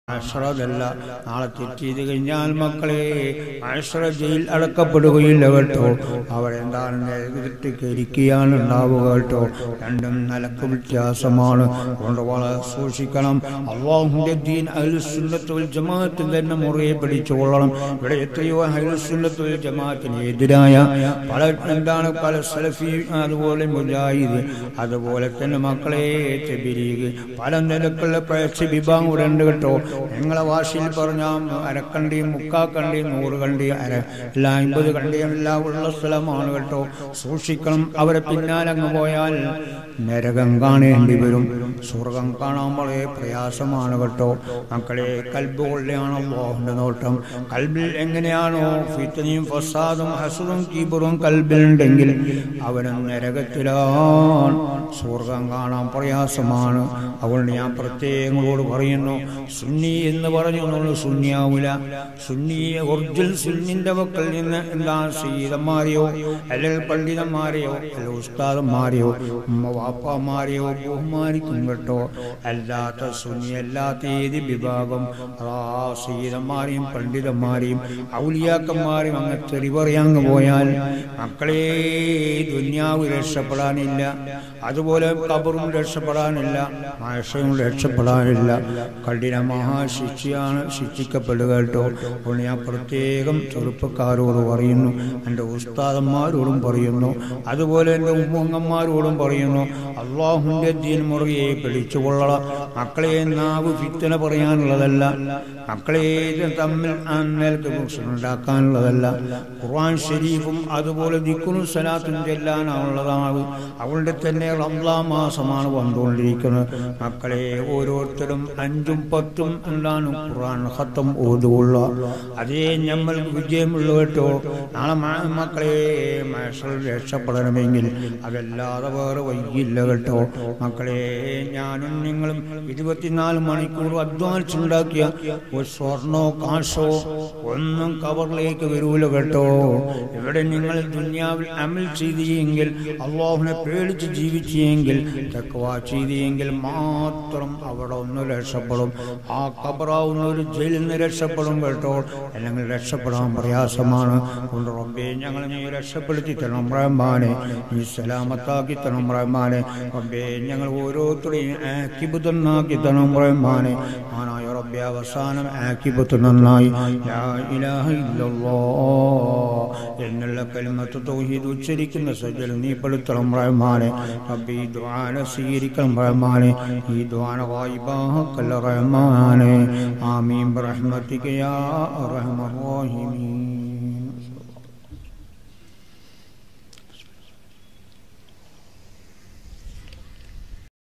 അശ്രതല്ല നാളെ തെറ്റ് ചെയ്ത് കഴിഞ്ഞാൽ മക്കളെ അശ്ര ജയിൽ അടക്കപ്പെടുകയില്ല കേട്ടോ അവരെന്താണ് നേരിട്ട് കരിക്കുകയാണ് ഉണ്ടാവുക കേട്ടോ രണ്ടും നിലക്ക് വ്യത്യാസമാണ് അതുകൊണ്ട് വളരെ സൂക്ഷിക്കണം അള്ളാഹുന്റെ ദീൻ അഹ്ലുസുന്നത്തുൽ ജമാഅത്തിൽ തന്നെ മുറിയെ പിടിച്ചുകൊള്ളണം ഇവിടെ എത്രയോ അഹ്ലുസുന്നത്തുൽ ജമാഅത്തിന് എതിരായ പല എന്താണ് പല സലഫി അതുപോലെ മുജാഹിദ് അതുപോലെ തന്നെ മക്കളെ തെബിരീഗ് പല നിലക്കുള്ള പ്രയക്ഷ വിഭാഗം ഇവിടെ ഉണ്ട് കേട്ടോ നിങ്ങളെ ഭാഷയിൽ പറഞ്ഞാൽ അരക്കണ്ടിയും മുക്കാക്കണ്ടിയും നൂറ് കണ്ടിയും അര എല്ലാ അമ്പത് കണ്ടിയും എല്ലാം ഉള്ള സ്ഥലമാണ് കേട്ടോ സൂക്ഷിക്കണം അവരെ പിന്നാലെ അങ്ങ് പോയാൽ നരകം കാണേണ്ടി വരും സ്വർഗം കാണാൻ വളരെ പ്രയാസമാണ് കേട്ടോ മക്കളെ കൽബ് കൊള്ളയാണ് അള്ളാഹുന്റെ നോട്ടം കൽബിൽ എങ്ങനെയാണോ ഫിത്തനയും ഫസാദും ഹസുദും കീബറും കൽബിലുണ്ടെങ്കിൽ അവനും നരകത്തിലാണ് സ്വർഗം കാണാൻ പ്രയാസമാണ് അതുകൊണ്ട് ഞാൻ പ്രത്യേകങ്ങളോട് പറയുന്നു സുന്നി എന്ന് പറഞ്ഞു നമ്മൾ സുന്നിയാവൂല സുന്നി ഒറിജിനൽ സുന്നിന്റെ മക്കൾ നിന്ന് എന്താണ് സീതന്മാരെയോ അല്ലെങ്കിൽ പണ്ഡിതന്മാരെയോ അല്ല ഉസ്താദന്മാരെയോ ഉമ്മ വാപ്പമാരെയോ ബഹുമാനിക്കും കേട്ടോ അല്ലാത്ത സുന്നി അല്ലാത്ത ഏത് വിഭാഗം ആ സീതന്മാരെയും പണ്ഡിതന്മാരെയും ഔലിയാക്കന്മാരെയും അങ്ങ് തെറി പറയാൻ പോയാൽ മക്കളെ ദുന്യാവ് രക്ഷപ്പെടാനില്ല അതുപോലെ കബറും രക്ഷപ്പെടാനില്ല മാഷയും രക്ഷപ്പെടാനില്ല കഠിന മഹാശിക്ഷയാണ് ശിക്ഷിക്കപ്പെടുക കേട്ടോ അപ്പോൾ ഞാൻ പ്രത്യേകം ചെറുപ്പക്കാരോട് പറയുന്നു എൻ്റെ ഉസ്താദന്മാരോടും പറയുന്നു അതുപോലെ എൻ്റെ ഉമ്മങ്ങന്മാരോടും പറയുന്നു അള്ളാഹുൻ്റെ ദീൻ മുറുകെ പിടിച്ചുകൊള്ളണം മക്കളെ നാവ് ഫിത്തന പറയാനുള്ളതല്ല മക്കളെ തമ്മിൽ നേരത്തെ ഉണ്ടാക്കാനുള്ളതല്ല ഖുർആൻ ഷരീഫും അതുപോലെ ദിക്കുനും സലാത്തും ചെല്ലാനുള്ളതാണ് അവളുടെ തന്നെ റംലാ മാസമാണ് വന്നുകൊണ്ടിരിക്കുന്നത് മക്കളെ ഓരോരുത്തരും അഞ്ചും പത്തും എന്താണ് ഖുർആൻ ഹത്തം ഓതുകൊള്ള അതേ നമ്മൾക്ക് വിജയമുള്ള കേട്ടോ നാളെ മ- മക്കളെ മനുഷ്യർ രക്ഷപ്പെടണമെങ്കിൽ അതല്ലാതെ വേറെ വൈകില്ല കേട്ടോ മക്കളെ ഞാനും നിങ്ങളും ഇരുപത്തിനാല് മണിക്കൂർ അധ്വാനിച്ചുണ്ടാക്കിയ ഒരു സ്വർണോ കാശോ ഒന്നും കവറിലേക്ക് വരൂല കേട്ടോ ഇവിടെ നിങ്ങൾ ദുന്യാവിൽ അമൽ ചെയ്തെങ്കിൽ അള്ളാഹുനെ പേടിച്ച് ജീവിച്ചെങ്കിൽ തക്കവ ചെയ്തെങ്കിൽ മാത്രം അവിടെ ഒന്ന് രക്ഷപ്പെടും ആ കബറാവുന്ന ഒരു ജയിലിൽ നിന്ന് രക്ഷപ്പെടും കേട്ടോ അല്ലെങ്കിൽ രക്ഷപ്പെടാൻ പ്രയാസമാണ് കൊണ്ട് റബ്ബേ ഞങ്ങൾ നീ രക്ഷപ്പെടുത്തി തരണം റഹ്മാനെ നീ സലാമത്താക്കി തരണം റഹ്മാനെ റബ്ബേ ഞങ്ങൾ ഓരോരുത്തരെയും ആക്കിബുദ്ധ നന്നാക്കി തരണം റഹ്മാനെ ആനായ റബ്ബെ അവസാനം ആക്കിബത്ത് നന്നായി ലാ ഇലാഹ ഇല്ലല്ലാഹ് എന്നുള്ള കലിമത്ത് തൗഹീദ് ഉച്ചരിക്കുന്ന സജ്ജൽ നീ പെടുത്തണം റഹ്മാനെ റബ്ബി ഈ ദുആന സ്വീകരിക്കണം റഹ്മാനെ ഈ ദുആന ഗായിബാക്കല്ല റഹ്മാനെ ആമീൻ ബിറഹ്മതിക യാ അർഹമർ റഹീമീൻ